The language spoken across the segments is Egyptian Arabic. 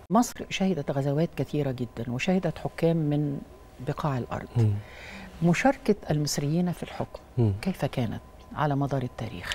مصر شهدت غزوات كثيرة جدا وشهدت حكام من بقاع الأرض مم. مشاركة المصريين في الحكم مم. كيف كانت على مدار التاريخ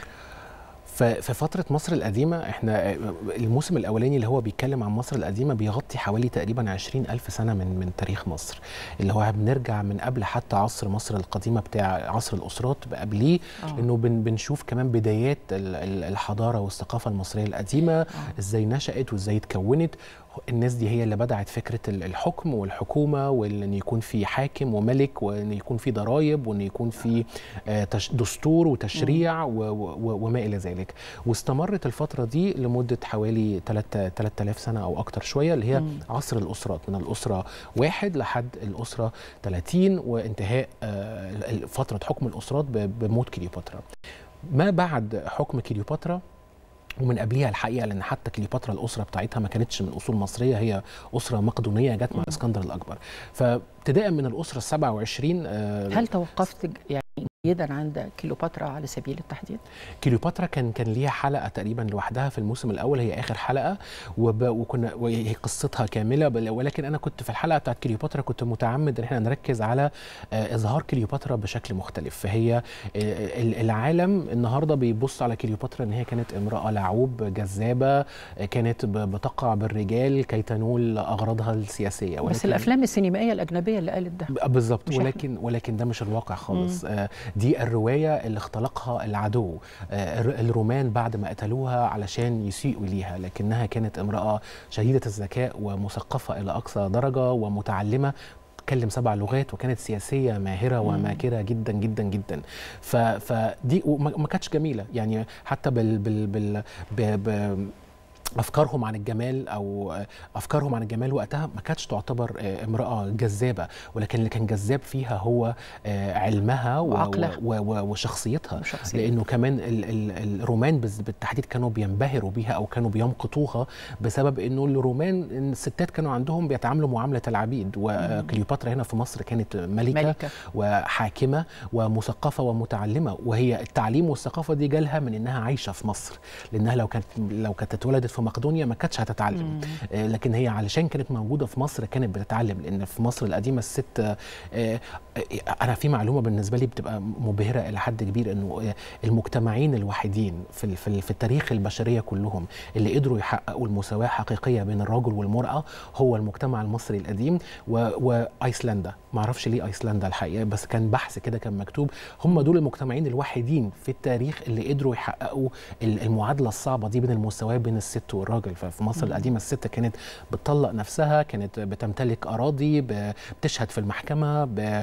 ففي فترة مصر القديمة احنا الموسم الأولاني اللي هو بيتكلم عن مصر القديمة بيغطي حوالي تقريبا 20 ألف سنة من من تاريخ مصر اللي هو بنرجع من قبل حتى عصر مصر القديمة بتاع عصر الأسرات قبليه آه. إنه بن بنشوف كمان بدايات ال- ال- الحضارة والثقافة المصرية القديمة ازاي نشأت وازاي اتكونت الناس دي هي اللي بدعت فكرة ال- الحكم والحكومة وان يكون في حاكم وملك وان يكون في ضرائب وان يكون في آه، تش- دستور وتشريع و- و- وما الى ذلك واستمرت الفترة دي لمدة حوالي 3000 سنة او اكتر شوية اللي هي مم. عصر الاسرات من الاسرة واحد لحد الاسرة 30 وانتهاء آه، ال- فترة حكم الاسرات ب- بموت كليوباترا ما بعد حكم كليوباترا ومن قبليها الحقيقه لان حتى كليوباترا الاسره بتاعتها ما كانتش من اصول مصريه هي اسره مقدونيه جت مع اسكندر الاكبر فابتداء من الاسره ال 27 آه، هل توقفت ج- يعني جيدا عند كليوباترا على سبيل التحديد؟ كليوباترا كان كان ليها حلقه تقريبا لوحدها في الموسم الاول هي اخر حلقه وب... وكنا وهي قصتها كامله بل- ولكن انا كنت في الحلقه بتاعت كليوباترا كنت متعمد ان احنا نركز على آه، اظهار كليوباترا بشكل مختلف فهي آه، ال- العالم النهارده بيبص على كليوباترا ان هي كانت امراه لعوب جذابه آه، كانت ب- بتقع بالرجال كي تنول اغراضها السياسيه بس ولكن- الأفلام السينمائية الأجنبية اللي قالت ده ب- بالظبط مش إحنا. ولكن ولكن ده مش الواقع خالص آه دي الروايه اللي اختلقها العدو آه الر- الرومان بعد ما قتلوها علشان يسيئوا ليها لكنها كانت امراه شديده الذكاء ومثقفه الى اقصى درجه ومتعلمه تتكلم سبع لغات وكانت سياسيه ماهره وماكره جدا جدا جدا ف فدي وما ما كانتش جميله يعني حتى بال بال بال ب ب افكارهم عن الجمال او افكارهم عن الجمال وقتها ما كانتش تعتبر آه، امراه جذابه ولكن اللي كان جذاب فيها هو آه، علمها و- وعقلها. و- و- وشخصيتها وشخصيتها. لانه كمان ال- ال- الرومان بز- بالتحديد كانوا بينبهروا بيها او كانوا بيمقتوها بسبب انه الرومان إن الستات كانوا عندهم بيتعاملوا معامله العبيد وكليوباترا هنا في مصر كانت ملكه, ملكة. وحاكمه ومثقفه ومتعلمه وهي التعليم والثقافه دي جالها من انها عايشه في مصر لانها لو كانت لو كانت اتولدت في مقدونيا ما كانتش هتتعلم آه، لكن هي علشان كانت موجوده في مصر كانت بتتعلم لان في مصر القديمه الست آه، آه، انا في معلومه بالنسبه لي بتبقى مبهره الى حد كبير انه آه، المجتمعين الوحيدين في ال- في ال- في التاريخ البشريه كلهم اللي قدروا يحققوا المساواه حقيقيه بين الرجل والمراه هو المجتمع المصري القديم و- وايسلندا ما اعرفش ليه ايسلندا الحقيقه بس كان بحث كده كان مكتوب هم دول المجتمعين الوحيدين في التاريخ اللي قدروا يحققوا ال- المعادله الصعبه دي بين المساواه بين الست والراجل ففي مصر القديمه الست كانت بتطلق نفسها كانت بتمتلك اراضي ب- بتشهد في المحكمه ب-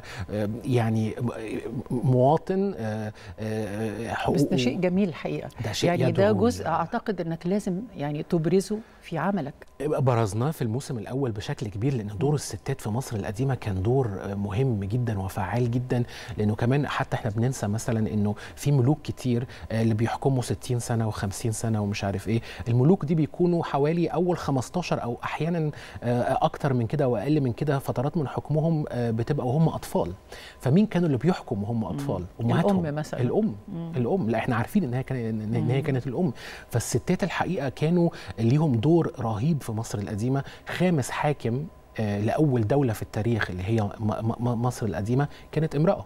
يعني مواطن آه، آه، بس حقوقه ده شيء جميل الحقيقة ده شيء يعني ده يدعو جزء ل- أعتقد أنك لازم يعني تبرزه في عملك برزناه في الموسم الاول بشكل كبير لان دور الستات في مصر القديمه كان دور مهم جدا وفعال جدا لانه كمان حتى احنا بننسى مثلا انه في ملوك كتير آه، اللي بيحكموا 60 سنه و50 سنه ومش عارف ايه الملوك دي بيكونوا حوالي اول 15 او احيانا آه، اكتر من كده واقل من كده فترات من حكمهم آه، بتبقى وهم اطفال فمين كانوا اللي بيحكموا وهم اطفال امهاتهم الأم مثلاً. الام الام لا احنا عارفين ان هي كان ان هي كانت الام فالستات الحقيقه كانوا ليهم دور رهيب في مصر القديمه خامس حاكم آه، لاول دوله في التاريخ اللي هي م- م- مصر القديمه كانت امراه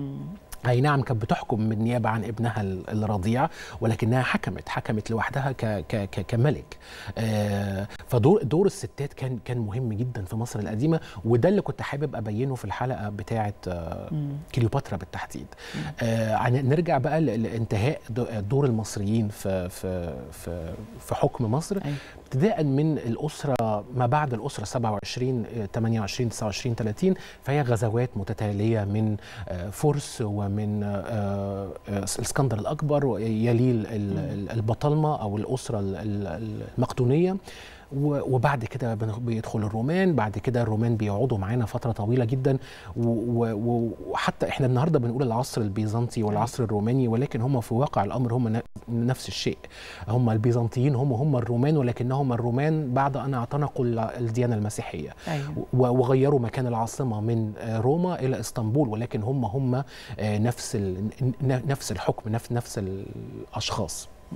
اي نعم كانت بتحكم بالنيابه عن ابنها ال- الرضيع ولكنها حكمت حكمت لوحدها ك ك ك كملك آه فدور دور الستات كان كان مهم جدا في مصر القديمه وده اللي كنت حابب ابينه في الحلقه بتاعه آه كليوباترا بالتحديد آه عن- نرجع بقى ل- لانتهاء د- دور المصريين في في في, في حكم مصر أيوة. ابتداء من الاسره ما بعد الاسره 27 آه، 28 29 30 فهي غزوات متتاليه من آه، فرس ومن آه، آه، الاسكندر الاكبر ويليه ال- ال- البطالمه او الاسره ال- ال- المقدونيه و- وبعد كده بن- بيدخل الرومان بعد كده الرومان بيقعدوا معانا فتره طويله جدا و- و- و- وحتى احنا النهارده بنقول العصر البيزنطي والعصر الروماني ولكن هم في واقع الامر هم ن- نفس الشيء هم البيزنطيين هم هم الرومان ولكنهم الرومان بعد ان اعتنقوا ال- الديانه المسيحيه أيوة. و- وغيروا مكان العاصمه من آه، روما الى اسطنبول ولكن هم هم آه، نفس ال- ن- نفس الحكم نفس نفس الاشخاص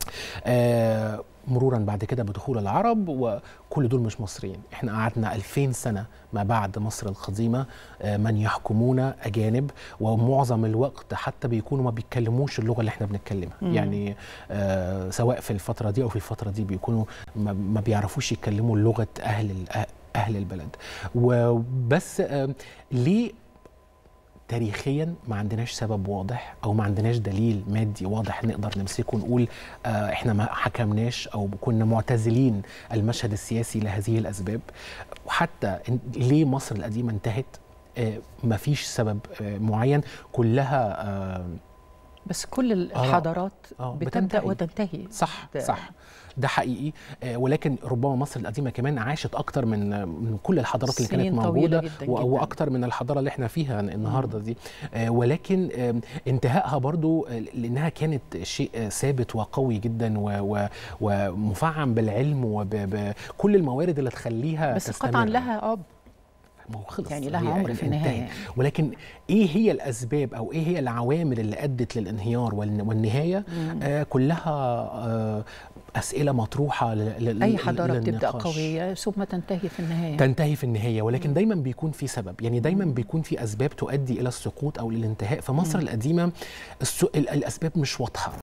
آه مرورا بعد كده بدخول العرب وكل دول مش مصريين احنا قعدنا 2000 سنة ما بعد مصر القديمة آه من يحكمون أجانب ومعظم الوقت حتى بيكونوا ما بيتكلموش اللغة اللي احنا بنتكلمها مم. يعني آه سواء في الفترة دي أو في الفترة دي بيكونوا ما, ما بيعرفوش يتكلموا لغة أهل ال- أهل البلد وبس آه ليه تاريخيا ما عندناش سبب واضح او ما عندناش دليل مادي واضح نقدر نمسكه ونقول آه احنا ما حكمناش او كنا معتزلين المشهد السياسي لهذه الاسباب وحتى إن- ليه مصر القديمه انتهت آه مفيش سبب آه معين كلها آه بس كل الحضارات آه، بتبدا بتنتهي. وتنتهي صح ده- صح ده حقيقي آه ولكن ربما مصر القديمه كمان عاشت اكتر من آه، من كل الحضارات اللي كانت سنين طويلة موجوده جداً و- جداً. واكتر من الحضاره اللي احنا فيها النهارده دي آه ولكن آه انتهائها برضو آه، لانها كانت شيء آه، ثابت وقوي جدا و- و- ومفعم بالعلم وبكل الموارد اللي تخليها بس تستمر. قطعا لها اب ما هو خلص يعني لها هي عمر في النهاية انتهت. يعني. ولكن ايه هي الاسباب او ايه هي العوامل اللي ادت للانهيار والن- والنهايه آه كلها آه اسئله مطروحه ل- ل- اي حضاره بتبدا للنقاش. قويه ثم تنتهي في النهايه تنتهي في النهايه ولكن دايما بيكون في سبب يعني دايما بيكون في اسباب تؤدي الى السقوط او للانتهاء في مصر القديمه الس... ال- الاسباب مش واضحه